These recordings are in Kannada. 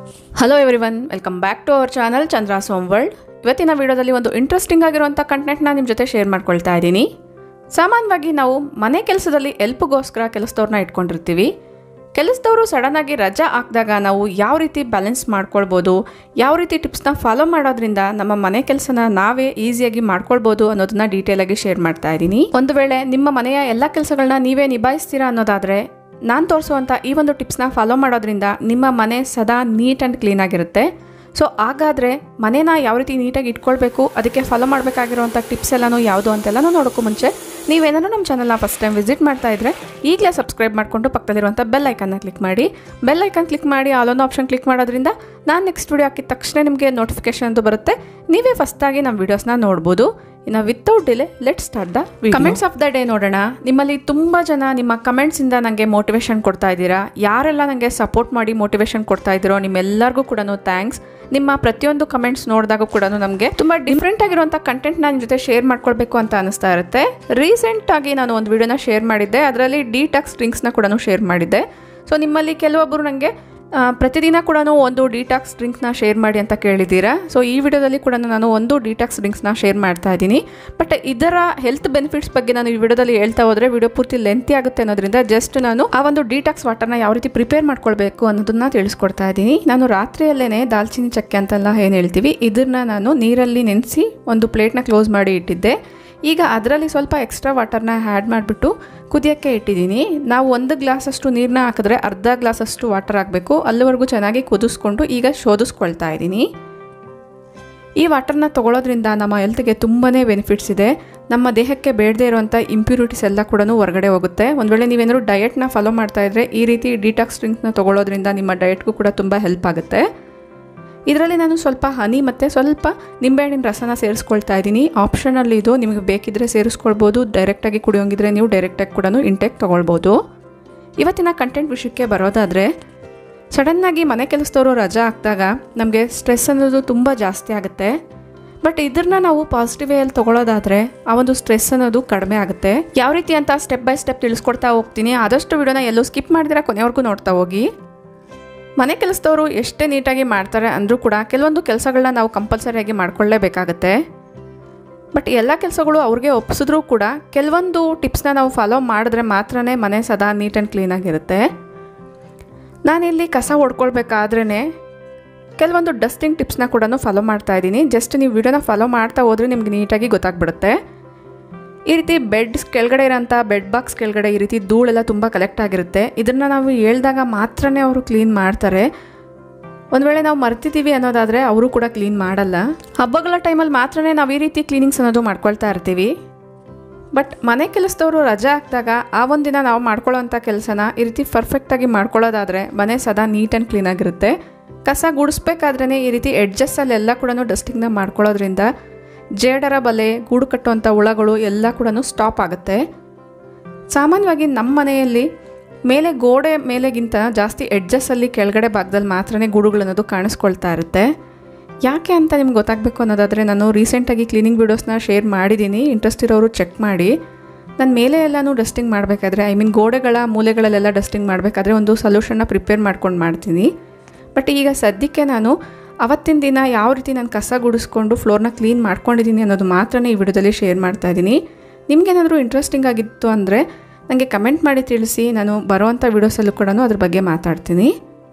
hello everyone welcome back to our channel Chandra Som world ಇವತ್ತಿನ ವಿಡಿಯೋದಲ್ಲಿ ಒಂದು ಇಂಟ್ರೆಸ್ಟಿಂಗ್ ಆಗಿರುವಂಥ ಕಂಟೆಂಟ್ನ ನಿಮ್ಮ ಜೊತೆ ಶೇರ್ ಮಾಡ್ಕೊಳ್ತಾ ಇದ್ದೀನಿ ಸಾಮಾನ್ಯವಾಗಿ ನಾವು ಮನೆ ಕೆಲಸದಲ್ಲಿ ಎಲ್ಪ್ಗೋಸ್ಕರ ಕೆಲಸದವ್ರನ್ನ ಇಟ್ಕೊಂಡಿರ್ತೀವಿ ಕೆಲಸದವರು ಸಡನ್ನಾಗಿ ರಜಾ ಹಾಕಿದಾಗ ನಾವು ಯಾವ ರೀತಿ ಬ್ಯಾಲೆನ್ಸ್ ಮಾಡ್ಕೊಳ್ಬೋದು ಯಾವ ರೀತಿ ಟಿಪ್ಸ್ನ ಫಾಲೋ ಮಾಡೋದ್ರಿಂದ ನಮ್ಮ ಮನೆ ಕೆಲಸನ ನಾವೇ ಈಸಿಯಾಗಿ ಮಾಡ್ಕೊಳ್ಬೋದು ಅನ್ನೋದನ್ನ ಡೀಟೇಲಾಗಿ ಶೇರ್ ಮಾಡ್ತಾ ಇದ್ದೀನಿ ಒಂದು ವೇಳೆ ನಿಮ್ಮ ಮನೆಯ ಎಲ್ಲ ಕೆಲಸಗಳನ್ನ ನೀವೇ ನಿಭಾಯಿಸ್ತೀರಾ ಅನ್ನೋದಾದರೆ ನಾನು ತೋರಿಸುವಂಥ ಈ ಒಂದು ಟಿಪ್ಸ್ನ ಫಾಲೋ ಮಾಡೋದ್ರಿಂದ ನಿಮ್ಮ ಮನೆ ಸದಾ ನೀಟ್ ಆ್ಯಂಡ್ ಕ್ಲೀನ್ ಆಗಿರುತ್ತೆ ಸೊ ಹಾಗಾದರೆ ಮನೇನ ಯಾವ ರೀತಿ ನೀಟಾಗಿ ಇಟ್ಕೊಳ್ಬೇಕು ಅದಕ್ಕೆ ಫಾಲೋ ಮಾಡಬೇಕಾಗಿರುವಂಥ ಟಿಪ್ಸ್ ಎಲ್ಲನೂ ಯಾವುದು ಅಂತೆಲ್ಲನೂ ನೋಡೋಕ್ಕೂ ಮುಂಚೆ ನೀವೇನಾದ್ರೂ ನಮ್ಮ ಚಾನಲ್ನ ಫಸ್ಟ್ ಟೈಮ್ ವಿಸಿಟ್ ಮಾಡ್ತಾ ಇದ್ರೆ ಈಗಲೇ ಸಬ್ಸ್ಕ್ರೈಬ್ ಮಾಡಿಕೊಂಡು ಪಕ್ಕದಲ್ಲಿರುವಂಥ ಬೆಲ್ ಐಕನ್ನ ಕ್ಲಿಕ್ ಮಾಡಿ ಬೆಲ್ ಐಕನ್ ಕ್ಲಿಕ್ ಮಾಡಿ ಆಲೊಂದು ಆಪ್ಷನ್ ಕ್ಲಿಕ್ ಮಾಡೋದ್ರಿಂದ ನಾನು ನೆಕ್ಸ್ಟ್ ವಿಡಿಯೋ ಹಾಕಿದ ತಕ್ಷಣ ನಿಮಗೆ ನೋಟಿಫಿಕೇಶನ್ ಅಂತೂ ಬರುತ್ತೆ ನೀವೇ ಫಸ್ಟಾಗಿ ನಮ್ಮ ವೀಡಿಯೋಸ್ನ ನೋಡ್ಬೋದು ಇನ್ನು without delay let start the comments of the day ನೋಡೋಣ ನಿಮ್ಮಲ್ಲಿ ತುಂಬ ಜನ ನಿಮ್ಮ ಕಮೆಂಟ್ಸಿಂದ ನನಗೆ ಮೋಟಿವೇಶನ್ ಕೊಡ್ತಾ ಇದ್ದೀರಾ ಯಾರೆಲ್ಲ ನನಗೆ ಸಪೋರ್ಟ್ ಮಾಡಿ ಮೋಟಿವೇಶನ್ ಕೊಡ್ತಾ ಇದ್ದೀರೋ ನಿಮ್ಮೆಲ್ಲರಿಗೂ ಕೂಡ ಥ್ಯಾಂಕ್ಸ್ ನಿಮ್ಮ ಪ್ರತಿಯೊಂದು ಕಮೆಂಟ್ಸ್ ನೋಡಿದಾಗ ಕೂಡ ನಮಗೆ ತುಂಬ ಡಿಫ್ರೆಂಟ್ ಆಗಿರುವಂಥ ಕಂಟೆಂಟ್ನ ನಿಮ್ಮ ಜೊತೆ ಶೇರ್ ಮಾಡ್ಕೊಳ್ಬೇಕು ಅಂತ ಅನಿಸ್ತಾ ಇರುತ್ತೆ ರೀಸೆಂಟ್ ಆಗಿ ನಾನು ಒಂದು ವಿಡಿಯೋನ ಶೇರ್ ಮಾಡಿದ್ದೆ ಅದರಲ್ಲಿ ಡಿಟಾಕ್ಸ್ ಡ್ರಿಂಕ್ಸ್ನ ಕೂಡ ಶೇರ್ ಮಾಡಿದ್ದೆ ಸೊ ನಿಮ್ಮಲ್ಲಿ ಕೆಲವೊಬ್ಬರು ನನಗೆ ಆ, ಪ್ರತಿದಿನ ಕೂಡ ಒಂದು ಡಿಟಾಕ್ಸ್ ಡ್ರಿಂಕ್ಸ್ನ ಶೇರ್ ಮಾಡಿ ಅಂತ ಕೇಳಿದ್ದೀರಾ ಸೊ ಈ ವಿಡಿಯೋದಲ್ಲಿ ಕೂಡ ನಾನು ಒಂದು ಡಿಟಾಕ್ಸ್ ಡ್ರಿಂಕ್ಸ್ನ ಶೇರ್ ಮಾಡ್ತಾ ಇದ್ದೀನಿ ಬಟ್ ಇದರ ಹೆಲ್ತ್ ಬೆನಿಫಿಟ್ಸ್ ಬಗ್ಗೆ ನಾನು ಈ ವಿಡಿಯೋದಲ್ಲಿ ಹೇಳ್ತಾ ಹೋದರೆ ವಿಡಿಯೋ ಪೂರ್ತಿ ಲೆಂತಿ ಆಗುತ್ತೆ ಅನ್ನೋದ್ರಿಂದ ಜಸ್ಟ್ ನಾನು ಆ ಒಂದು ಡಿಟಾಕ್ಸ್ ವಾಟರ್ನ ಯಾವ ರೀತಿ ಪ್ರಿಪೇರ್ ಮಾಡ್ಕೊಳ್ಬೇಕು ಅನ್ನೋದನ್ನ ತಿಳಿಸ್ಕೊಡ್ತಾ ಇದ್ದೀನಿ ನಾನು ರಾತ್ರಿಯಲ್ಲೇ ದಾಲ್ಚಿನ್ನಿ ಚಕ್ಕೆ ಅಂತೆಲ್ಲ ಏನು ಹೇಳ್ತೀವಿ ಇದನ್ನ ನಾನು ನೀರಲ್ಲಿ ನೆನೆಸಿ ಒಂದು ಪ್ಲೇಟ್ನ ಕ್ಲೋಸ್ ಮಾಡಿ ಇಟ್ಟಿದ್ದೆ ಈಗ ಅದರಲ್ಲಿ ಸ್ವಲ್ಪ ಎಕ್ಸ್ಟ್ರಾ ವಾಟರ್ನ ಆ್ಯಡ್ ಮಾಡಿಬಿಟ್ಟು ಕುದಿಯೋಕ್ಕೆ ಇಟ್ಟಿದ್ದೀನಿ ನಾವು ಒಂದು ಗ್ಲಾಸಷ್ಟು ನೀರನ್ನ ಹಾಕಿದ್ರೆ ಅರ್ಧ ಗ್ಲಾಸಷ್ಟು ವಾಟರ್ ಹಾಕಬೇಕು ಅಲ್ಲಿವರೆಗೂ ಚೆನ್ನಾಗಿ ಕುದಿಸ್ಕೊಂಡು ಈಗ ಶೋಧಿಸ್ಕೊಳ್ತಾ ಇದ್ದೀನಿ ಈ ವಾಟರ್ನ ತಗೊಳ್ಳೋದ್ರಿಂದ ನಮ್ಮ ಹೆಲ್ತ್ಗೆ ತುಂಬಾ ಬೆನಿಫಿಟ್ಸ್ ಇದೆ ನಮ್ಮ ದೇಹಕ್ಕೆ ಬೇಡದೇ ಇರುವಂಥ ಇಂಪ್ಯೂರಿಟೀಸ್ ಎಲ್ಲ ಕೂಡ ಹೊರಗಡೆ ಹೋಗುತ್ತೆ ಒಂದು ವೇಳೆ ನೀವೇನಾದ್ರು ಡಯಟ್ನ ಫಾಲೋ ಮಾಡ್ತಾ ಇದ್ರೆ ಈ ರೀತಿ ಡಿಟಾಕ್ಸ್ ಡ್ರಿಂಕ್ನ ತಗೊಳ್ಳೋದ್ರಿಂದ ನಿಮ್ಮ ಡಯಟ್ಗೂ ಕೂಡ ತುಂಬ ಹೆಲ್ಪ್ ಆಗುತ್ತೆ ಇದರಲ್ಲಿ ನಾನು ಸ್ವಲ್ಪ ಹನಿ ಮತ್ತು ಸ್ವಲ್ಪ ನಿಂಬೆಹಣ್ಣಿನ ರಸನ ಸೇರಿಸ್ಕೊಳ್ತಾ ಇದ್ದೀನಿ ಆಪ್ಷನಲ್ಲಿ ಇದು ನಿಮಗೆ ಬೇಕಿದ್ದರೆ ಸೇರಿಸ್ಕೊಳ್ಬೋದು ಡೈರೆಕ್ಟಾಗಿ ಕುಡಿಯೋಂಗಿದ್ರೆ ನೀವು ಡೈರೆಕ್ಟಾಗಿ ಕೂಡ ಇಂಟೇಕ್ ತೊಗೊಳ್ಬೋದು ಇವತ್ತಿನ ಕಂಟೆಂಟ್ ವಿಷಯಕ್ಕೆ ಬರೋದಾದರೆ ಸಡನ್ನಾಗಿ ಮನೆ ಕೆಲಸದವರು ರಜಾ ಹಾಕಿದಾಗ ನಮಗೆ ಸ್ಟ್ರೆಸ್ ಅನ್ನೋದು ತುಂಬ ಜಾಸ್ತಿ ಆಗುತ್ತೆ ಬಟ್ ಇದನ್ನ ನಾವು ಪಾಸಿಟಿವ್ ವೇಯಲ್ಲಿ ತೊಗೊಳೋದಾದರೆ ಆ ಒಂದು ಸ್ಟ್ರೆಸ್ ಅನ್ನೋದು ಕಡಿಮೆ ಆಗುತ್ತೆ ಯಾವ ರೀತಿ ಅಂತ ಸ್ಟೆಪ್ ಬೈ ಸ್ಟೆಪ್ ತಿಳಿಸ್ಕೊಡ್ತಾ ಹೋಗ್ತೀನಿ ಆದಷ್ಟು ವಿಡಿಯೋನ ಎಲ್ಲೂ ಸ್ಕಿಪ್ ಮಾಡಿದ್ರೆ ಕೊನೆವರೆಗೂ ನೋಡ್ತಾ ಹೋಗಿ ಮನೆ ಕೆಲಸದವರು ಎಷ್ಟೇ ನೀಟಾಗಿ ಮಾಡ್ತಾರೆ ಅಂದರೂ ಕೂಡ ಕೆಲವೊಂದು ಕೆಲಸಗಳನ್ನ ನಾವು ಕಂಪಲ್ಸರಿಯಾಗಿ ಮಾಡ್ಕೊಳ್ಳೇಬೇಕಾಗತ್ತೆ ಬಟ್ ಎಲ್ಲ ಕೆಲಸಗಳು ಅವ್ರಿಗೆ ಒಪ್ಪಿಸಿದ್ರೂ ಕೂಡ ಕೆಲವೊಂದು ಟಿಪ್ಸ್ನ ನಾವು ಫಾಲೋ ಮಾಡಿದ್ರೆ ಮಾತ್ರನೇ ಮನೆ ಸದಾ ನೀಟ್ ಆ್ಯಂಡ್ ಕ್ಲೀನಾಗಿರುತ್ತೆ ನಾನಿಲ್ಲಿ ಕಸ ಹೊಡ್ಕೊಳ್ಬೇಕಾದ್ರೇ ಕೆಲವೊಂದು ಡಸ್ಟಿಂಗ್ ಟಿಪ್ಸ್ನ ಕೂಡ ಫಾಲೋ ಮಾಡ್ತಾ ಇದ್ದೀನಿ ಜಸ್ಟ್ ನೀವು ವಿಡಿಯೋನ ಫಾಲೋ ಮಾಡ್ತಾ ಹೋದರೆ ನಿಮ್ಗೆ ನೀಟಾಗಿ ಗೊತ್ತಾಗ್ಬಿಡುತ್ತೆ ಈ ರೀತಿ ಬೆಡ್ ಕೆಳಗಡೆ ಇರೋಂಥ ಬೆಡ್ ಬಾಕ್ಸ್ ಕೆಳಗಡೆ ಈ ರೀತಿ ಧೂಳೆಲ್ಲ ತುಂಬ ಕಲೆಕ್ಟ್ ಆಗಿರುತ್ತೆ ಇದನ್ನು ನಾವು ಹೇಳ್ದಾಗ ಮಾತ್ರನೇ ಅವರು ಕ್ಲೀನ್ ಮಾಡ್ತಾರೆ ಒಂದು ವೇಳೆ ನಾವು ಮರ್ತಿದ್ದೀವಿ ಅನ್ನೋದಾದರೆ ಅವರು ಕೂಡ ಕ್ಲೀನ್ ಮಾಡಲ್ಲ ಹಬ್ಬಗಳ ಟೈಮಲ್ಲಿ ಮಾತ್ರನೇ ನಾವು ಈ ರೀತಿ ಕ್ಲೀನಿಂಗ್ಸ್ ಅನ್ನೋದು ಮಾಡ್ಕೊಳ್ತಾ ಇರ್ತೀವಿ ಬಟ್ ಮನೆ ಕೆಲಸದವರು ರಜಾ ಹಾಕಿದಾಗ ಆ ಒಂದಿನ ನಾವು ಮಾಡ್ಕೊಳ್ಳೋವಂಥ ಕೆಲಸನ ಈ ರೀತಿ ಪರ್ಫೆಕ್ಟಾಗಿ ಮಾಡ್ಕೊಳ್ಳೋದಾದರೆ ಮನೆ ಸದಾ ನೀಟ್ ಆ್ಯಂಡ್ ಕ್ಲೀನಾಗಿರುತ್ತೆ ಕಸ ಗುಡಿಸ್ಬೇಕಾದ್ರೇ ಈ ರೀತಿ ಎಡ್ಜಸ್ಸಲ್ಲೆಲ್ಲ ಕೂಡ ಡಸ್ಟಿಂಗ್ನ ಮಾಡ್ಕೊಳ್ಳೋದ್ರಿಂದ ಜೇಡರ ಬಲೆ ಗೂಡು ಕಟ್ಟುವಂಥ ಹುಳಗಳು ಎಲ್ಲ ಕೂಡ ಸ್ಟಾಪ್ ಆಗುತ್ತೆ ಸಾಮಾನ್ಯವಾಗಿ ನಮ್ಮ ಮನೆಯಲ್ಲಿ ಮೇಲೆ ಗೋಡೆ ಮೇಲೆಗಿಂತ ಜಾಸ್ತಿ ಎಡ್ಜಸ್ಸಲ್ಲಿ ಕೆಳಗಡೆ ಭಾಗದಲ್ಲಿ ಮಾತ್ರನೇ ಗೂಡುಗಳನ್ನೋದು ಕಾಣಿಸ್ಕೊಳ್ತಾ ಇರುತ್ತೆ ಯಾಕೆ ಅಂತ ನಿಮ್ಗೆ ಗೊತ್ತಾಗಬೇಕು ಅನ್ನೋದಾದರೆ ನಾನು ರೀಸೆಂಟಾಗಿ ಕ್ಲೀನಿಂಗ್ ವೀಡಿಯೋಸ್ನ ಶೇರ್ ಮಾಡಿದ್ದೀನಿ ಇಂಟ್ರೆಸ್ಟ್ ಇರೋರು ಚೆಕ್ ಮಾಡಿ ನಾನು ಮೇಲೆ ಎಲ್ಲನೂ ಡಸ್ಟಿಂಗ್ ಮಾಡಬೇಕಾದ್ರೆ ಐ ಮೀನ್ ಗೋಡೆಗಳ ಮೂಲೆಗಳಲ್ಲೆಲ್ಲ ಡಸ್ಟಿಂಗ್ ಮಾಡಬೇಕಾದ್ರೆ ಒಂದು ಸೊಲ್ಯೂಷನ್ನ ಪ್ರಿಪೇರ್ ಮಾಡ್ಕೊಂಡು ಮಾಡ್ತೀನಿ ಬಟ್ ಈಗ ಸದ್ಯಕ್ಕೆ ನಾನು ಅವತ್ತಿನ ದಿನ ಯಾವ ರೀತಿ ನಾನು ಕಸ ಗುಡಿಸ್ಕೊಂಡು ಫ್ಲೋರ್ನ ಕ್ಲೀನ್ ಮಾಡ್ಕೊಂಡಿದ್ದೀನಿ ಅನ್ನೋದು ಮಾತ್ರ ಈ ವಿಡಿಯೋದಲ್ಲಿ ಶೇರ್ ಮಾಡ್ತಾ ಇದ್ದೀನಿ ನಿಮಗೇನಾದರೂ ಇಂಟ್ರೆಸ್ಟಿಂಗ್ ಆಗಿತ್ತು ಅಂದರೆ ನನಗೆ ಕಮೆಂಟ್ ಮಾಡಿ ತಿಳಿಸಿ ನಾನು ಬರೋವಂಥ ವೀಡಿಯೋಸಲ್ಲೂ ಕೂಡ ಅದ್ರ ಬಗ್ಗೆ ಮಾತಾಡ್ತೀನಿ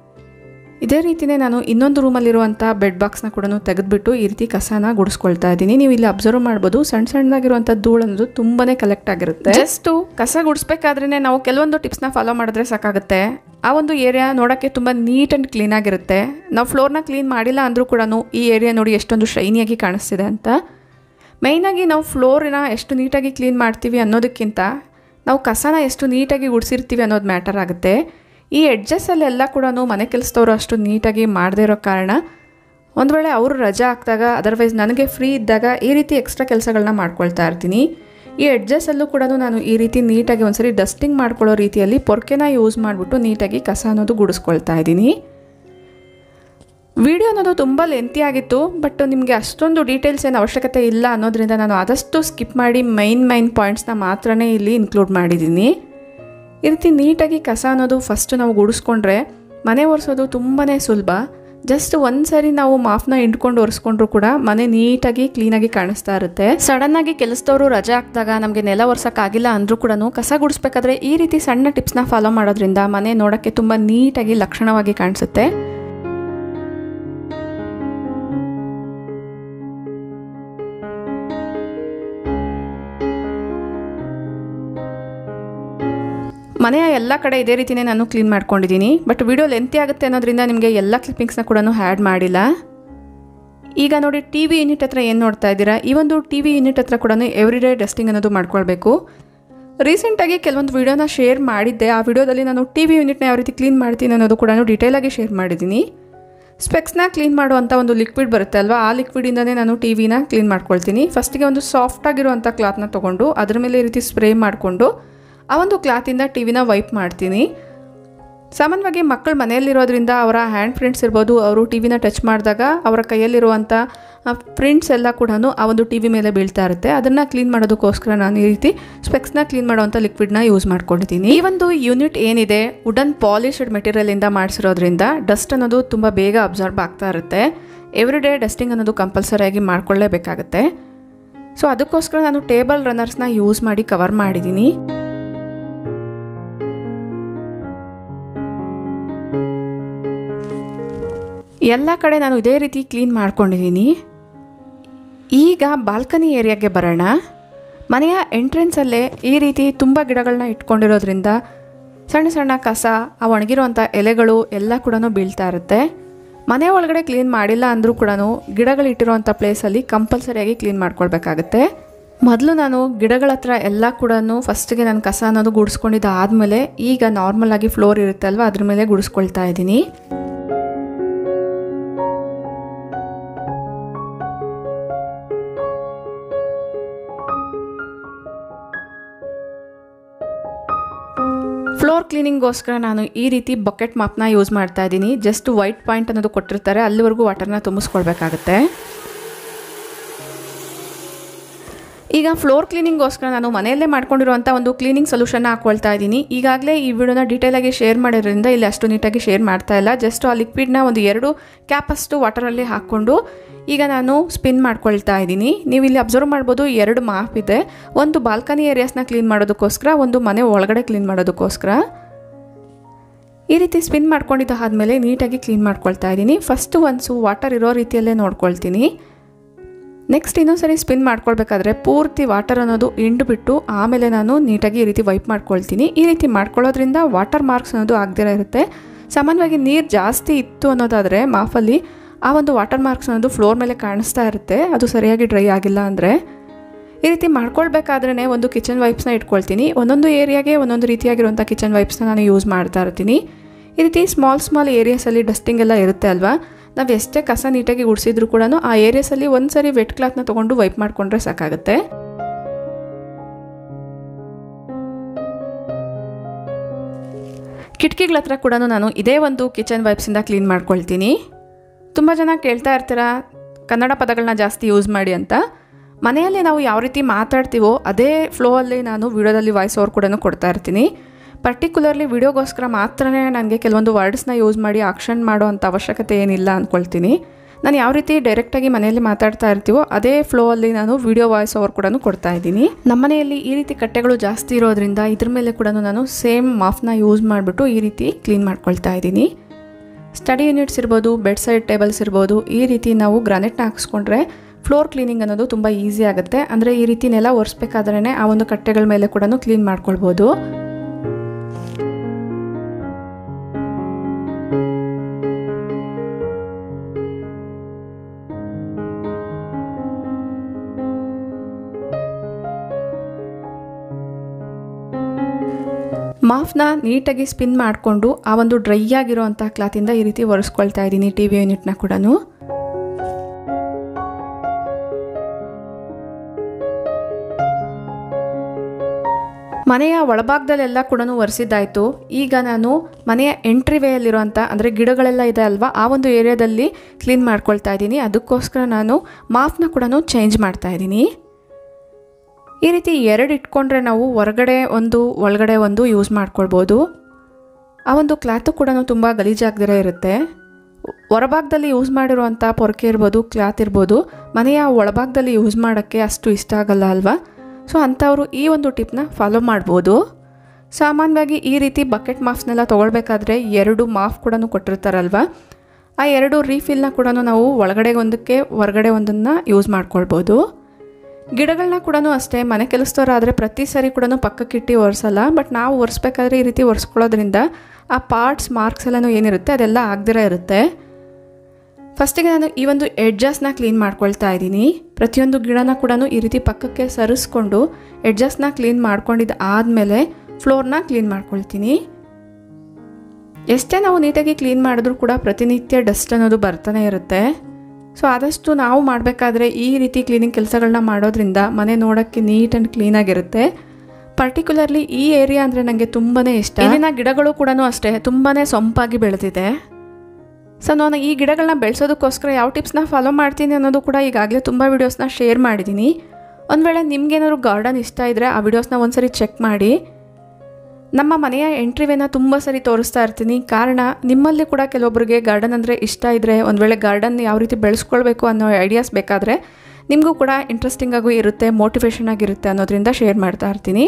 ಇದೇ ರೀತಿಯೇ ನಾನು ಇನ್ನೊಂದು ರೂಮಲ್ಲಿರುವಂಥ ಬೆಡ್ ಬಾಕ್ಸ್ನ ಕೂಡ ತೆಗೆದುಬಿಟ್ಟು ಈ ರೀತಿ ಕಸನ ಗುಡಿಸ್ಕೊಳ್ತಾ ಇದ್ದೀನಿ ನೀವು ಇಲ್ಲಿ ಅಬ್ಸರ್ವ್ ಮಾಡ್ಬೋದು ಸಣ್ಣ ಸಣ್ಣದಾಗಿರುವಂಥ ಧೂಳು ಅನ್ನೋದು ತುಂಬಾ ಕಲೆಕ್ಟ್ ಆಗಿರುತ್ತೆ ಜಸ್ಟು ಕಸ ಗುಡಿಸ್ಬೇಕಾದ್ರೇ ನಾವು ಕೆಲವೊಂದು ಟಿಪ್ಸ್ನ ಫಾಲೋ ಮಾಡಿದ್ರೆ ಸಾಕಾಗುತ್ತೆ ಆ ಒಂದು ಏರಿಯಾ ನೋಡೋಕ್ಕೆ ತುಂಬ ನೀಟ್ ಆ್ಯಂಡ್ ಕ್ಲೀನ್ ಆಗಿರುತ್ತೆ ನಾವು ಫ್ಲೋರ್ನ ಕ್ಲೀನ್ ಮಾಡಿಲ್ಲ ಅಂದರೂ ಕೂಡ ಈ ಏರಿಯಾ ನೋಡಿ ಎಷ್ಟೊಂದು ಶೈನಿಯಾಗಿ ಕಾಣಿಸ್ತಿದೆ ಅಂತ ಮೇಯ್ನಾಗಿ ನಾವು ಫ್ಲೋರಿನ ಎಷ್ಟು ನೀಟಾಗಿ ಕ್ಲೀನ್ ಮಾಡ್ತೀವಿ ಅನ್ನೋದಕ್ಕಿಂತ ನಾವು ಕಸನ ಎಷ್ಟು ನೀಟಾಗಿ ಗುಡಿಸಿರ್ತೀವಿ ಅನ್ನೋದು ಮ್ಯಾಟರ್ ಆಗುತ್ತೆ ಈ ಎಡ್ಜಸ್ಸಲ್ಲೆಲ್ಲ ಕೂಡ ಮನೆ ಕೆಲಸದವರು ಅಷ್ಟು ನೀಟಾಗಿ ಮಾಡದೇ ಇರೋ ಕಾರಣ ಒಂದು ವೇಳೆ ಅವರು ರಜಾ ಹಾಕಿದಾಗ ಅದರ್ವೈಸ್ ನನಗೆ ಫ್ರೀ ಇದ್ದಾಗ ಈ ರೀತಿ ಎಕ್ಸ್ಟ್ರಾ ಕೆಲಸಗಳನ್ನ ಮಾಡ್ಕೊಳ್ತಾ ಇರ್ತೀನಿ ಈ ಎಡ್ಜಸ್ಸಲ್ಲೂ ಕೂಡ ನಾನು ಈ ರೀತಿ ನೀಟಾಗಿ ಒಂದ್ಸರಿ ಡಸ್ಟಿಂಗ್ ಮಾಡ್ಕೊಳ್ಳೋ ರೀತಿಯಲ್ಲಿ ಪೊರ್ಕೆನ ಯೂಸ್ ಮಾಡಿಬಿಟ್ಟು ನೀಟಾಗಿ ಕಸ ಅನ್ನೋದು ಗುಡಿಸ್ಕೊಳ್ತಾ ಇದ್ದೀನಿ ವಿಡಿಯೋ ಅನ್ನೋದು ತುಂಬ ಲೆಂತಿ ಆಗಿತ್ತು ಬಟ್ ನಿಮಗೆ ಅಷ್ಟೊಂದು ಡೀಟೇಲ್ಸ್ ಏನು ಅವಶ್ಯಕತೆ ಇಲ್ಲ ಅನ್ನೋದ್ರಿಂದ ನಾನು ಆದಷ್ಟು ಸ್ಕಿಪ್ ಮಾಡಿ ಮೈನ್ ಮೈನ್ ಪಾಯಿಂಟ್ಸ್ನ ಮಾತ್ರನೇ ಇಲ್ಲಿ ಇನ್ಕ್ಲೂಡ್ ಮಾಡಿದ್ದೀನಿ ಈ ರೀತಿ ನೀಟಾಗಿ ಕಸ ಅನ್ನೋದು ಫಸ್ಟ್ ನಾವು ಗುಡಿಸ್ಕೊಂಡ್ರೆ ಮನೆ ಒರೆಸೋದು ತುಂಬಾ ಸುಲಭ ಜಸ್ಟ್ ಒಂದು ಸರಿ ನಾವು ಮಾಫ್ನ ಹಿಂಡ್ಕೊಂಡು ಒರೆಸ್ಕೊಂಡ್ರು ಕೂಡ ಮನೆ ನೀಟಾಗಿ ಕ್ಲೀನಾಗಿ ಕಾಣಿಸ್ತಾ ಇರುತ್ತೆ ಸಡನ್ನಾಗಿ ಕೆಲಸದವರು ರಜೆ ಹಾಕಿದಾಗ ನಮಗೆ ನೆಲ ಒರೆಸೋಕ್ಕಾಗಿಲ್ಲ ಅಂದರೂ ಕೂಡ ಕಸ ಗುಡಿಸ್ಬೇಕಾದ್ರೆ ಈ ರೀತಿ ಸಣ್ಣ ಟಿಪ್ಸ್ನ ಫಾಲೋ ಮಾಡೋದ್ರಿಂದ ಮನೆ ನೋಡೋಕ್ಕೆ ತುಂಬ ನೀಟಾಗಿ ಲಕ್ಷಣವಾಗಿ ಕಾಣಿಸುತ್ತೆ ಮನೆಯ ಎಲ್ಲ ಕಡೆ ಇದೇ ರೀತಿಯೇ ನಾನು ಕ್ಲೀನ್ ಮಾಡ್ಕೊಂಡಿದ್ದೀನಿ ಬಟ್ ವಿಡಿಯೋ ಲೆಂತಿ ಆಗುತ್ತೆ ಅನ್ನೋದ್ರಿಂದ ನಿಮಗೆ ಎಲ್ಲ ಕ್ಲಿಪ್ಪಿಂಗ್ಸ್ನ ಕೂಡ ಆ್ಯಡ್ ಮಾಡಿಲ್ಲ ಈಗ ನೋಡಿ ಟಿ ವಿ ಯೂನಿಟ್ ಹತ್ರ ಏನು ನೋಡ್ತಾ ಇದ್ದೀರಾ ಈ ಒಂದು ಟಿ ವಿ ಯೂನಿಟ್ ಹತ್ರ ಕೂಡ ಎವ್ರಿ ಡೇ ಡಸ್ಟಿಂಗ್ ಅನ್ನೋದು ಮಾಡ್ಕೊಳ್ಬೇಕು ರೀಸೆಂಟಾಗಿ ಕೆಲವೊಂದು ವೀಡಿಯೋನ ಶೇರ್ ಮಾಡಿದ್ದೆ ಆ ವಿಡಿಯೋದಲ್ಲಿ ನಾನು ಟಿ ವಿ ಯೂನಿಟ್ನ ಯಾವ ರೀತಿ ಕ್ಲೀನ್ ಮಾಡ್ತೀನಿ ಅನ್ನೋದು ಕೂಡ ಡೀಟೇಲಾಗಿ ಶೇರ್ ಮಾಡಿದ್ದೀನಿ ಸ್ಪೆಕ್ಸ್ನ ಕ್ಲೀನ್ ಮಾಡುವಂಥ ಒಂದು ಲಿಕ್ವಿಡ್ ಬರುತ್ತೆ ಅಲ್ವಾ ಆ ಲಿಕ್ವಿಡಿಂದನೇ ನಾನು ಟಿ ವಿನ ಕ್ಲೀನ್ ಮಾಡ್ಕೊಳ್ತೀನಿ ಫಸ್ಟಿಗೆ ಒಂದು ಸಾಫ್ಟಾಗಿರುವಂಥ ಕ್ಲಾತ್ನ ತೊಗೊಂಡು ಅದ್ರ ಮೇಲೆ ಈ ರೀತಿ ಸ್ಪ್ರೇ ಮಾಡಿಕೊಂಡು ಆ ಒಂದು ಕ್ಲಾತಿಂದ ಟಿ ವಿನ ವೈಪ್ ಮಾಡ್ತೀನಿ ಸಾಮಾನ್ಯವಾಗಿ ಮಕ್ಕಳು ಮನೆಯಲ್ಲಿರೋದ್ರಿಂದ ಅವರ ಹ್ಯಾಂಡ್ ಪ್ರಿಂಟ್ಸ್ ಇರ್ಬೋದು ಅವರು ಟಿ ವಿನ ಟಚ್ ಮಾಡಿದಾಗ ಅವರ ಕೈಯಲ್ಲಿರುವಂಥ ಪ್ರಿಂಟ್ಸ್ ಎಲ್ಲ ಕೂಡ ಆ ಒಂದು ಟಿ ವಿ ಮೇಲೆ ಬೀಳ್ತಾ ಇರುತ್ತೆ ಅದನ್ನು ಕ್ಲೀನ್ ಮಾಡೋದಕ್ಕೋಸ್ಕರ ನಾನು ಈ ರೀತಿ ಸ್ಪೆಕ್ಸ್ನ ಕ್ಲೀನ್ ಮಾಡುವಂಥ ಲಿಕ್ವಿಡ್ನ ಯೂಸ್ ಮಾಡ್ಕೊಂಡಿದ್ದೀನಿ ಈ ಒಂದು ಯೂನಿಟ್ ಏನಿದೆ ವುಡನ್ ಪಾಲಿಶ್ಡ್ ಮೆಟೀರಿಯಲಿಂದ ಮಾಡಿಸಿರೋದ್ರಿಂದ ಡಸ್ಟ್ ಅನ್ನೋದು ತುಂಬ ಬೇಗ ಅಬ್ಸರ್ವ್ ಆಗ್ತಾ ಇರುತ್ತೆ ಎವ್ರಿ ಡೇ ಡಸ್ಟಿಂಗ್ ಅನ್ನೋದು ಕಂಪಲ್ಸರಿಯಾಗಿ ಮಾಡ್ಕೊಳ್ಳೇಬೇಕಾಗತ್ತೆ ಸೊ ಅದಕ್ಕೋಸ್ಕರ ನಾನು ಟೇಬಲ್ ರನ್ನರ್ಸ್ನ ಯೂಸ್ ಮಾಡಿ ಕವರ್ ಮಾಡಿದ್ದೀನಿ ಎಲ್ಲ ಕಡೆ ನಾನು ಇದೇ ರೀತಿ ಕ್ಲೀನ್ ಮಾಡ್ಕೊಂಡಿದ್ದೀನಿ ಈಗ ಬಾಲ್ಕನಿ ಏರಿಯಾಗೆ ಬರೋಣ ಮನೆಯ ಎಂಟ್ರೆನ್ಸಲ್ಲೇ ಈ ರೀತಿ ತುಂಬ ಗಿಡಗಳನ್ನ ಇಟ್ಕೊಂಡಿರೋದ್ರಿಂದ ಸಣ್ಣ ಸಣ್ಣ ಕಸ ಆ ಒಣಗಿರುವಂಥ ಎಲೆಗಳು ಎಲ್ಲ ಕೂಡ ಬೀಳ್ತಾ ಇರುತ್ತೆ ಮನೆ ಒಳಗಡೆ ಕ್ಲೀನ್ ಮಾಡಿಲ್ಲ ಅಂದರೂ ಕೂಡ ಗಿಡಗಳು ಇಟ್ಟಿರುವಂಥ ಪ್ಲೇಸಲ್ಲಿ ಕಂಪಲ್ಸರಿಯಾಗಿ ಕ್ಲೀನ್ ಮಾಡ್ಕೊಳ್ಬೇಕಾಗತ್ತೆ ಮೊದಲು ನಾನು ಗಿಡಗಳ ಹತ್ರ ಎಲ್ಲ ಕೂಡ ಫಸ್ಟಿಗೆ ನಾನು ಕಸ ಅನ್ನೋದು ಗುಡಿಸ್ಕೊಂಡಿದ್ದು ಆದಮೇಲೆ ಈಗ ನಾರ್ಮಲ್ ಆಗಿ ಫ್ಲೋರ್ ಇರುತ್ತೆ ಅಲ್ವಾ ಅದ್ರ ಮೇಲೆ ಗುಡಿಸ್ಕೊಳ್ತಾ ಇದ್ದೀನಿ ಫ್ಲೋರ್ ಕ್ಲೀನಿಂಗ್ಗೋಸ್ಕರ ನಾನು ಈ ರೀತಿ ಬಕೆಟ್ ಮಾಪ್ನ ಯೂಸ್ ಮಾಡ್ತಾ ಇದ್ದೀನಿ ಜಸ್ಟ್ ವೈಟ್ ಪಾಯಿಂಟ್ ಅನ್ನೋದು ಕೊಟ್ಟಿರ್ತಾರೆ ಅಲ್ಲಿವರೆಗೂ ವಾಟರ್ನ ತುಂಬಿಸ್ಕೊಳ್ಬೇಕಾಗತ್ತೆ ಈಗ ಫ್ಲೋರ್ ಕ್ಲೀನಿಂಗ್ಗೋಸ್ಕರ ನಾನು ಮನೆಯಲ್ಲೇ ಮಾಡ್ಕೊಂಡಿರುವಂಥ ಒಂದು ಕ್ಲೀನಿಂಗ್ ಸೊಲ್ಯೂಷನ್ನ ಹಾಕ್ಕೊಳ್ತಾ ಇದ್ದೀನಿ ಈಗಾಗಲೇ ಈ ವಿಡಿಯೋನ ಡೀಟೇಲಾಗಿ ಶೇರ್ ಮಾಡಿರೋದ್ರಿಂದ ಇಲ್ಲಿ ಅಷ್ಟು ನೀಟಾಗಿ ಶೇರ್ ಮಾಡ್ತಾ ಇಲ್ಲ ಜಸ್ಟ್ ಆ ಲಿಕ್ವಿಡ್ನ ಒಂದು ಎರಡು ಕ್ಯಾಪಷ್ಟು ವಾಟರಲ್ಲಿ ಹಾಕ್ಕೊಂಡು ಈಗ ನಾನು ಸ್ಪಿನ್ ಮಾಡ್ಕೊಳ್ತಾ ಇದ್ದೀನಿ ನೀವು ಇಲ್ಲಿ ಅಬ್ಸರ್ವ್ ಮಾಡ್ಬೋದು ಎರಡು ಮಾಪ್ ಇದೆ ಒಂದು ಬಾಲ್ಕನಿ ಏರಿಯಾಸ್ನ ಕ್ಲೀನ್ ಮಾಡೋದಕ್ಕೋಸ್ಕರ ಒಂದು ಮನೆ ಒಳಗಡೆ ಕ್ಲೀನ್ ಮಾಡೋದಕ್ಕೋಸ್ಕರ ಈ ರೀತಿ ಸ್ಪಿನ್ ಮಾಡ್ಕೊಂಡಿದ್ದಾದ್ಮೇಲೆ ನೀಟಾಗಿ ಕ್ಲೀನ್ ಮಾಡ್ಕೊಳ್ತಾ ಇದ್ದೀನಿ ಫಸ್ಟು ಒನ್ಸು ವಾಟರ್ ಇರೋ ರೀತಿಯಲ್ಲೇ ನೋಡ್ಕೊಳ್ತೀನಿ ನೆಕ್ಸ್ಟ್ ಇನ್ನೊಂದ್ಸರಿ ಸ್ಪಿನ್ ಮಾಡ್ಕೊಳ್ಬೇಕಾದ್ರೆ ಪೂರ್ತಿ ವಾಟರ್ ಅನ್ನೋದು ಬಿಟ್ಟು ಆಮೇಲೆ ನಾನು ನೀಟಾಗಿ ಈ ರೀತಿ ವೈಪ್ ಮಾಡ್ಕೊಳ್ತೀನಿ ಈ ರೀತಿ ಮಾಡ್ಕೊಳ್ಳೋದ್ರಿಂದ ವಾಟರ್ ಮಾರ್ಕ್ಸ್ ಅನ್ನೋದು ಆಗದಿರ ಇರುತ್ತೆ ಸಾಮಾನ್ಯವಾಗಿ ನೀರು ಜಾಸ್ತಿ ಇತ್ತು ಅನ್ನೋದಾದರೆ ಮಾಫಲ್ಲಿ ಆ ಒಂದು ವಾಟರ್ ಮಾರ್ಕ್ಸ್ ಅನ್ನೋದು ಫ್ಲೋರ್ ಮೇಲೆ ಕಾಣಿಸ್ತಾ ಇರುತ್ತೆ ಅದು ಸರಿಯಾಗಿ ಡ್ರೈ ಆಗಿಲ್ಲ ಅಂದರೆ ಈ ರೀತಿ ಮಾಡ್ಕೊಳ್ಬೇಕಾದ್ರೇ ಒಂದು ಕಿಚನ್ ವೈಪ್ಸ್ನ ಇಟ್ಕೊಳ್ತೀನಿ ಒಂದೊಂದು ಏರಿಯಾಗೆ ಒಂದೊಂದು ರೀತಿಯಾಗಿರುವಂಥ ಕಿಚನ್ ವೈಪ್ಸ್ನ ನಾನು ಯೂಸ್ ಮಾಡ್ತಾ ಇರ್ತೀನಿ ಈ ರೀತಿ ಸ್ಮಾಲ್ ಸ್ಮಾಲ್ ಏರಿಯಾಸಲ್ಲಿ ಡಸ್ಟಿಂಗ್ ಎಲ್ಲ ಇರುತ್ತೆ ಅಲ್ವಾ ನಾವು ಎಷ್ಟೇ ಕಸ ನೀಟಾಗಿ ಗುಡಿಸಿದ್ರು ಕೂಡ ಆ ಏರಿಯಾಸಲ್ಲಿ ಒಂದು ಸರಿ ವೆಟ್ ಕ್ಲಾತ್ನ ತೊಗೊಂಡು ವೈಪ್ ಮಾಡಿಕೊಂಡ್ರೆ ಸಾಕಾಗುತ್ತೆ ಕಿಟಕಿಗಳ ಹತ್ರ ಕೂಡ ನಾನು ಇದೇ ಒಂದು ಕಿಚನ್ ವೈಪ್ಸಿಂದ ಕ್ಲೀನ್ ಮಾಡ್ಕೊಳ್ತೀನಿ ತುಂಬ ಜನ ಕೇಳ್ತಾ ಇರ್ತೀರಾ ಕನ್ನಡ ಪದಗಳನ್ನ ಜಾಸ್ತಿ ಯೂಸ್ ಮಾಡಿ ಅಂತ ಮನೆಯಲ್ಲಿ ನಾವು ಯಾವ ರೀತಿ ಮಾತಾಡ್ತೀವೋ ಅದೇ ಫ್ಲೋ ಅಲ್ಲಿ ನಾನು ವಿಡಿಯೋದಲ್ಲಿ ವಾಯ್ಸ್ ಓವರ್ ಕೂಡ ಕೊಡ್ತಾ ಇರ್ತೀನಿ ಪರ್ಟಿಕ್ಯುಲರ್ಲಿ ವಿಡಿಯೋಗೋಸ್ಕರ ಮಾತ್ರನೇ ನನಗೆ ಕೆಲವೊಂದು ವರ್ಡ್ಸ್ನ ಯೂಸ್ ಮಾಡಿ ಆಕ್ಷನ್ ಮಾಡೋ ಅಂಥ ಅವಶ್ಯಕತೆ ಏನಿಲ್ಲ ಅಂದ್ಕೊಳ್ತೀನಿ ನಾನು ಯಾವ ರೀತಿ ಡೈರೆಕ್ಟಾಗಿ ಮನೆಯಲ್ಲಿ ಮಾತಾಡ್ತಾ ಇರ್ತೀವೋ ಅದೇ ಫ್ಲೋ ಅಲ್ಲಿ ನಾನು ವಿಡಿಯೋ ವಾಯ್ಸ್ ಓವರ್ ಕೂಡ ಕೊಡ್ತಾ ಇದ್ದೀನಿ ನಮ್ಮ ಮನೆಯಲ್ಲಿ ಈ ರೀತಿ ಕಟ್ಟೆಗಳು ಜಾಸ್ತಿ ಇರೋದ್ರಿಂದ ಇದ್ರ ಮೇಲೆ ಕೂಡ ನಾನು ಸೇಮ್ ಮಾಫ್ನ ಯೂಸ್ ಮಾಡಿಬಿಟ್ಟು ಈ ರೀತಿ ಕ್ಲೀನ್ ಮಾಡ್ಕೊಳ್ತಾ ಇದ್ದೀನಿ ಸ್ಟಡಿ ಯೂನಿಟ್ಸ್ ಇರ್ಬೋದು ಬೆಡ್ ಸೈಡ್ ಟೇಬಲ್ಸ್ ಇರ್ಬೋದು ಈ ರೀತಿ ನಾವು ಗ್ರಾನೈಟ್ನ ಹಾಕ್ಸ್ಕೊಂಡ್ರೆ ಫ್ಲೋರ್ ಕ್ಲೀನಿಂಗ್ ಅನ್ನೋದು ತುಂಬ ಈಸಿ ಆಗುತ್ತೆ ಅಂದರೆ ಈ ರೀತಿ ನೆಲ ಒರೆಸ್ಬೇಕಾದ್ರೇ ಆ ಒಂದು ಕಟ್ಟೆಗಳ ಮೇಲೆ ಕೂಡ ಕ್ಲೀನ್ ಮಾಡ್ಕೊಳ್ಬೋದು ಮಾಫ್ನ ನೀಟಾಗಿ ಸ್ಪಿನ್ ಮಾಡಿಕೊಂಡು ಆ ಒಂದು ಡ್ರೈ ಆಗಿರೋವಂಥ ಕ್ಲಾತಿಂದ ಈ ರೀತಿ ಒರೆಸ್ಕೊಳ್ತಾ ಇದ್ದೀನಿ ಟಿ ವಿ ಯೂನಿಟ್ನ ಕೂಡ ಮನೆಯ ಒಳಭಾಗದಲ್ಲೆಲ್ಲ ಕೂಡ ಒರೆಸಿದ್ದಾಯಿತು ಈಗ ನಾನು ಮನೆಯ ಎಂಟ್ರಿ ವೇಯಲ್ಲಿರುವಂಥ ಅಂದರೆ ಗಿಡಗಳೆಲ್ಲ ಇದೆ ಅಲ್ವಾ ಆ ಒಂದು ಏರಿಯಾದಲ್ಲಿ ಕ್ಲೀನ್ ಮಾಡ್ಕೊಳ್ತಾ ಇದ್ದೀನಿ ಅದಕ್ಕೋಸ್ಕರ ನಾನು ಮಾಫ್ನ ಕೂಡ ಚೇಂಜ್ ಮಾಡ್ತಾ ಇದ್ದೀನಿ ಈ ರೀತಿ ಎರಡು ಇಟ್ಕೊಂಡ್ರೆ ನಾವು ಹೊರಗಡೆ ಒಂದು ಒಳಗಡೆ ಒಂದು ಯೂಸ್ ಮಾಡ್ಕೊಳ್ಬೋದು ಆ ಒಂದು ಕ್ಲಾತು ಕೂಡ ತುಂಬ ಗಲೀಜಾಗ್ದಿರ ಇರುತ್ತೆ ಹೊರಭಾಗದಲ್ಲಿ ಯೂಸ್ ಮಾಡಿರುವಂಥ ಪೊರಕೆ ಇರ್ಬೋದು ಕ್ಲಾತ್ ಇರ್ಬೋದು ಮನೆಯ ಒಳಭಾಗದಲ್ಲಿ ಯೂಸ್ ಮಾಡೋಕ್ಕೆ ಅಷ್ಟು ಇಷ್ಟ ಆಗಲ್ಲ ಅಲ್ವಾ ಸೊ ಅಂಥವರು ಈ ಒಂದು ಟಿಪ್ನ ಫಾಲೋ ಮಾಡ್ಬೋದು ಸಾಮಾನ್ಯವಾಗಿ ಈ ರೀತಿ ಬಕೆಟ್ ಮಾಫ್ಸ್ನೆಲ್ಲ ತೊಗೊಳ್ಬೇಕಾದ್ರೆ ಎರಡು ಮಾಫ್ ಕೂಡ ಕೊಟ್ಟಿರ್ತಾರಲ್ವ ಆ ಎರಡು ರೀಫಿಲ್ನ ಕೂಡ ನಾವು ಒಳಗಡೆ ಒಂದಕ್ಕೆ ಹೊರಗಡೆ ಒಂದನ್ನು ಯೂಸ್ ಮಾಡ್ಕೊಳ್ಬೋದು ಗಿಡಗಳನ್ನ ಕೂಡ ಅಷ್ಟೇ ಮನೆ ಕೆಲಸದವರಾದರೆ ಪ್ರತಿ ಸರಿ ಕೂಡ ಪಕ್ಕಕ್ಕಿಟ್ಟು ಒರೆಸಲ್ಲ ಬಟ್ ನಾವು ಒರೆಸ್ಬೇಕಾದ್ರೆ ಈ ರೀತಿ ಒರೆಸ್ಕೊಳ್ಳೋದ್ರಿಂದ ಆ ಪಾರ್ಟ್ಸ್ ಮಾರ್ಕ್ಸ್ ಎಲ್ಲನೂ ಏನಿರುತ್ತೆ ಅದೆಲ್ಲ ಆಗದಿರ ಇರುತ್ತೆ ಫಸ್ಟಿಗೆ ನಾನು ಈ ಒಂದು ಎಡ್ಜಸ್ನ ಕ್ಲೀನ್ ಮಾಡ್ಕೊಳ್ತಾ ಇದ್ದೀನಿ ಪ್ರತಿಯೊಂದು ಗಿಡನ ಕೂಡ ಈ ರೀತಿ ಪಕ್ಕಕ್ಕೆ ಸರಿಸ್ಕೊಂಡು ಎಡ್ಜಸ್ನ ಕ್ಲೀನ್ ಮಾಡ್ಕೊಂಡಿದ್ದು ಆದಮೇಲೆ ಫ್ಲೋರ್ನ ಕ್ಲೀನ್ ಮಾಡ್ಕೊಳ್ತೀನಿ ಎಷ್ಟೇ ನಾವು ನೀಟಾಗಿ ಕ್ಲೀನ್ ಮಾಡಿದ್ರೂ ಕೂಡ ಪ್ರತಿನಿತ್ಯ ಡಸ್ಟ್ ಅನ್ನೋದು ಬರ್ತಾನೆ ಇರುತ್ತೆ ಸೊ ಆದಷ್ಟು ನಾವು ಮಾಡಬೇಕಾದ್ರೆ ಈ ರೀತಿ ಕ್ಲೀನಿಂಗ್ ಕೆಲಸಗಳನ್ನ ಮಾಡೋದ್ರಿಂದ ಮನೆ ನೋಡೋಕ್ಕೆ ನೀಟ್ ಆ್ಯಂಡ್ ಕ್ಲೀನಾಗಿರುತ್ತೆ ಪರ್ಟಿಕ್ಯುಲರ್ಲಿ ಈ ಏರಿಯಾ ಅಂದರೆ ನನಗೆ ತುಂಬಾ ಇಷ್ಟ ಇಲ್ಲಿನ ಗಿಡಗಳು ಕೂಡ ಅಷ್ಟೇ ತುಂಬಾ ಸೊಂಪಾಗಿ ಬೆಳೆದಿದೆ ಸೊ ನಾನು ಈ ಗಿಡಗಳನ್ನ ಬೆಳೆಸೋದಕ್ಕೋಸ್ಕರ ಯಾವ ಟಿಪ್ಸ್ನ ಫಾಲೋ ಮಾಡ್ತೀನಿ ಅನ್ನೋದು ಕೂಡ ಈಗಾಗಲೇ ತುಂಬ ವೀಡಿಯೋಸ್ನ ಶೇರ್ ಮಾಡಿದ್ದೀನಿ ಒಂದು ವೇಳೆ ನಿಮ್ಗೇನಾದ್ರು ಗಾರ್ಡನ್ ಇಷ್ಟ ಇದ್ದರೆ ಆ ವಿಡಿಯೋಸ್ನ ಒಂದ್ಸರಿ ಚೆಕ್ ಮಾಡಿ ನಮ್ಮ ಮನೆಯ ಎಂಟ್ರಿವೇನ ತುಂಬ ಸರಿ ತೋರಿಸ್ತಾ ಇರ್ತೀನಿ ಕಾರಣ ನಿಮ್ಮಲ್ಲಿ ಕೂಡ ಕೆಲವೊಬ್ಬರಿಗೆ ಗಾರ್ಡನ್ ಅಂದರೆ ಇಷ್ಟ ಇದ್ದರೆ ಒಂದು ವೇಳೆ ಗಾರ್ಡನ್ ಯಾವ ರೀತಿ ಬೆಳೆಸ್ಕೊಳ್ಬೇಕು ಅನ್ನೋ ಐಡಿಯಾಸ್ ಬೇಕಾದರೆ ನಿಮಗೂ ಕೂಡ ಇಂಟ್ರೆಸ್ಟಿಂಗ್ ಆಗೂ ಇರುತ್ತೆ ಮೋಟಿವೇಶನ್ ಆಗಿರುತ್ತೆ ಅನ್ನೋದ್ರಿಂದ ಶೇರ್ ಮಾಡ್ತಾ ಇರ್ತೀನಿ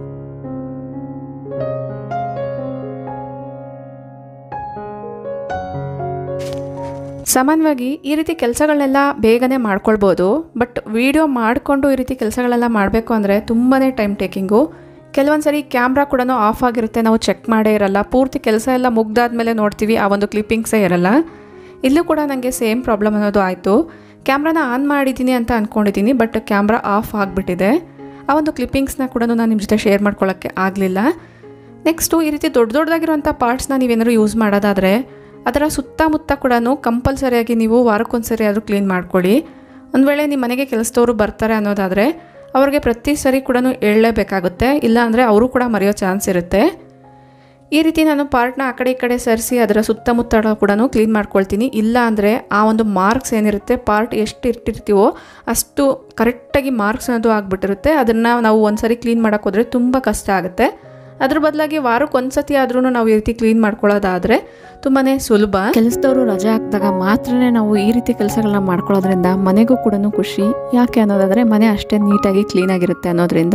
ಸಾಮಾನ್ಯವಾಗಿ ಈ ರೀತಿ ಕೆಲಸಗಳನ್ನೆಲ್ಲ ಬೇಗನೆ ಮಾಡ್ಕೊಳ್ಬೋದು ಬಟ್ ವಿಡಿಯೋ ಮಾಡಿಕೊಂಡು ಈ ರೀತಿ ಕೆಲಸಗಳೆಲ್ಲ ಮಾಡಬೇಕು ಅಂದರೆ ತುಂಬಾ ಟೈಮ್ ಟೇಕಿಂಗು ಕೆಲವೊಂದು ಸರಿ ಕ್ಯಾಮ್ರಾ ಕೂಡ ಆಫ್ ಆಗಿರುತ್ತೆ ನಾವು ಚೆಕ್ ಮಾಡೇ ಇರಲ್ಲ ಪೂರ್ತಿ ಕೆಲಸ ಎಲ್ಲ ಮುಗ್ದಾದ್ಮೇಲೆ ನೋಡ್ತೀವಿ ಆ ಒಂದು ಕ್ಲಿಪ್ಪಿಂಗ್ಸೇ ಇರಲ್ಲ ಇಲ್ಲೂ ಕೂಡ ನನಗೆ ಸೇಮ್ ಪ್ರಾಬ್ಲಮ್ ಅನ್ನೋದು ಆಯಿತು ಕ್ಯಾಮ್ರಾನ ಆನ್ ಮಾಡಿದ್ದೀನಿ ಅಂತ ಅಂದ್ಕೊಂಡಿದ್ದೀನಿ ಬಟ್ ಕ್ಯಾಮ್ರಾ ಆಫ್ ಆಗಿಬಿಟ್ಟಿದೆ ಆ ಒಂದು ಕ್ಲಿಪ್ಪಿಂಗ್ಸ್ನ ಕೂಡ ನಾನು ನಿಮ್ಮ ಜೊತೆ ಶೇರ್ ಮಾಡ್ಕೊಳ್ಳೋಕ್ಕೆ ಆಗಲಿಲ್ಲ ನೆಕ್ಸ್ಟು ಈ ರೀತಿ ದೊಡ್ಡ ದೊಡ್ಡದಾಗಿರುವಂಥ ಪಾರ್ಟ್ಸ್ನ ನೀವೇನಾದ್ರು ಯೂಸ್ ಮಾಡೋದಾದರೆ ಅದರ ಸುತ್ತಮುತ್ತ ಕೂಡ ಕಂಪಲ್ಸರಿಯಾಗಿ ನೀವು ವಾರಕ್ಕೊಂದ್ಸರಿ ಆದರೂ ಕ್ಲೀನ್ ಮಾಡ್ಕೊಳ್ಳಿ ಒಂದು ವೇಳೆ ನಿಮ್ಮ ಮನೆಗೆ ಕೆಲಸದವರು ಬರ್ತಾರೆ ಅನ್ನೋದಾದರೆ ಅವ್ರಿಗೆ ಪ್ರತಿ ಸರಿ ಕೂಡ ಹೇಳಲೇಬೇಕಾಗುತ್ತೆ ಇಲ್ಲ ಅಂದರೆ ಅವರು ಕೂಡ ಮರೆಯೋ ಚಾನ್ಸ್ ಇರುತ್ತೆ ಈ ರೀತಿ ನಾನು ಪಾರ್ಟ್ನ ಆ ಕಡೆ ಈ ಕಡೆ ಸರಿಸಿ ಅದರ ಸುತ್ತಮುತ್ತ ಕೂಡ ಕ್ಲೀನ್ ಮಾಡ್ಕೊಳ್ತೀನಿ ಇಲ್ಲ ಅಂದರೆ ಆ ಒಂದು ಮಾರ್ಕ್ಸ್ ಏನಿರುತ್ತೆ ಪಾರ್ಟ್ ಎಷ್ಟು ಇಟ್ಟಿರ್ತೀವೋ ಅಷ್ಟು ಕರೆಕ್ಟಾಗಿ ಮಾರ್ಕ್ಸ್ ಅನ್ನೋದು ಆಗಿಬಿಟ್ಟಿರುತ್ತೆ ಅದನ್ನು ನಾವು ಒಂದ್ಸರಿ ಕ್ಲೀನ್ ಮಾಡೋಕೆ ಹೋದರೆ ತುಂಬ ಕಷ್ಟ ಆಗುತ್ತೆ ಅದ್ರ ಬದಲಾಗಿ ವಾರಕ್ಕೆ ಒಂದ್ಸತಿ ಆದ್ರೂ ನಾವು ಈ ರೀತಿ ಕ್ಲೀನ್ ಮಾಡ್ಕೊಳ್ಳೋದಾದ್ರೆ ತುಂಬಾನೇ ಸುಲಭ ಕೆಲಸದವರು ರಜೆ ಹಾಕಿದಾಗ ಮಾತ್ರನೇ ನಾವು ಈ ರೀತಿ ಕೆಲಸಗಳನ್ನ ಮಾಡ್ಕೊಳ್ಳೋದ್ರಿಂದ ಮನೆಗೂ ಕೂಡ ಖುಷಿ ಯಾಕೆ ಅನ್ನೋದಾದರೆ ಮನೆ ಅಷ್ಟೇ ನೀಟಾಗಿ ಕ್ಲೀನಾಗಿರುತ್ತೆ ಅನ್ನೋದ್ರಿಂದ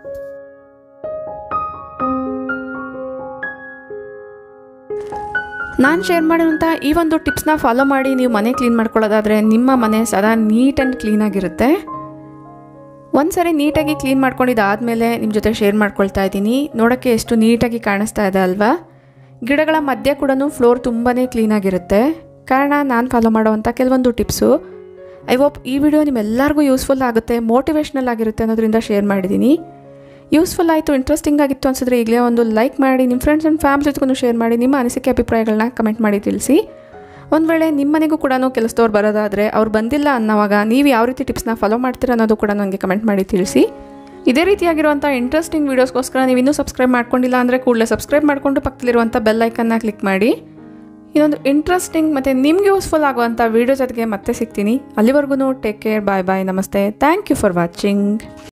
ನಾನು ಶೇರ್ ಮಾಡಿರೋಂಥ ಈ ಒಂದು ಟಿಪ್ಸ್ನ ಫಾಲೋ ಮಾಡಿ ನೀವು ಮನೆ ಕ್ಲೀನ್ ಮಾಡ್ಕೊಳ್ಳೋದಾದರೆ ನಿಮ್ಮ ಮನೆ ಸದಾ ನೀಟ್ ಆ್ಯಂಡ್ ಕ್ಲೀನಾಗಿರುತ್ತೆ ಒಂದ್ಸರಿ ನೀಟಾಗಿ ಕ್ಲೀನ್ ಮಾಡ್ಕೊಂಡಿದ್ದಾದಮೇಲೆ ನಿಮ್ಮ ಜೊತೆ ಶೇರ್ ಮಾಡ್ಕೊಳ್ತಾ ಇದ್ದೀನಿ ನೋಡೋಕ್ಕೆ ಎಷ್ಟು ನೀಟಾಗಿ ಕಾಣಿಸ್ತಾ ಇದೆ ಅಲ್ವಾ ಗಿಡಗಳ ಮಧ್ಯೆ ಕೂಡ ಫ್ಲೋರ್ ತುಂಬಾ ಕ್ಲೀನಾಗಿರುತ್ತೆ ಕಾರಣ ನಾನು ಫಾಲೋ ಮಾಡೋವಂಥ ಕೆಲವೊಂದು ಟಿಪ್ಸು ಐ ಹೋಪ್ ಈ ವಿಡಿಯೋ ನಿಮ್ಮೆಲ್ಲರಿಗೂ ಯೂಸ್ಫುಲ್ ಆಗುತ್ತೆ ಮೋಟಿವೇಶ್ನಲ್ ಆಗಿರುತ್ತೆ ಅನ್ನೋದ್ರಿಂದ ಶೇರ್ ಮಾಡಿದ್ದೀನಿ ಯೂಸ್ಫುಲ್ ಆಯಿತು ಇಂಟ್ರೆಸ್ಟಿಂಗ್ ಆಗಿತ್ತು ಅನಿಸಿದ್ರೆ ಈಗಲೇ ಒಂದು ಲೈಕ್ ಮಾಡಿ ನಿಮ್ಮ ಫ್ರೆಂಡ್ಸ್ ಆ್ಯಂಡ್ ಫ್ಯಾಮಿಲಿ ಜೊತೆಗೂ ಶೇರ್ ಮಾಡಿ ನಿಮ್ಮ ಅನಿಸಿಕೆ ಅಭಿಪ್ರಾಯಗಳನ್ನ ಕಮೆಂಟ್ ಮಾಡಿ ತಿಳಿಸಿ ಒಂದು ವೇಳೆ ನಿಮ್ಮ ಮನೆಗೂ ಕೂಡ ಕೆಲಸದವ್ರು ಬರೋದಾದರೆ ಅವ್ರು ಬಂದಿಲ್ಲ ಅನ್ನೋವಾಗ ನೀವು ಯಾವ ರೀತಿ ಟಿಪ್ಸ್ನ ಫಾಲೋ ಮಾಡ್ತೀರಾ ಅನ್ನೋದು ಕೂಡ ನನಗೆ ಕಮೆಂಟ್ ಮಾಡಿ ತಿಳಿಸಿ ಇದೇ ರೀತಿಯಾಗಿರುವಂಥ ಇಂಟ್ರೆಸ್ಟಿಂಗ್ ವೀಡಿಯೋಸ್ಗೋಸ್ಕರ ನೀವು ಇನ್ನೂ ಸಬ್ಸ್ಕ್ರೈಬ್ ಮಾಡ್ಕೊಂಡಿಲ್ಲ ಅಂದರೆ ಕೂಡಲೇ ಸಬ್ಸ್ಕ್ರೈಬ್ ಮಾಡಿಕೊಂಡು ಪಕ್ಕದಲ್ಲಿರುವಂಥ ಬೆಲ್ ಐಕನ್ನ ಕ್ಲಿಕ್ ಮಾಡಿ ಇದೊಂದು ಇಂಟ್ರೆಸ್ಟಿಂಗ್ ಮತ್ತು ನಿಮ್ಗೆ ಯೂಸ್ಫುಲ್ ಆಗುವಂಥ ವೀಡಿಯೋ ಜೊತೆಗೆ ಮತ್ತೆ ಸಿಗ್ತೀನಿ ಅಲ್ಲಿವರೆಗೂ ಟೇಕ್ ಕೇರ್ ಬಾಯ್ ಬಾಯ್ ನಮಸ್ತೆ ಥ್ಯಾಂಕ್ ಯು ಫಾರ್ ವಾಚಿಂಗ್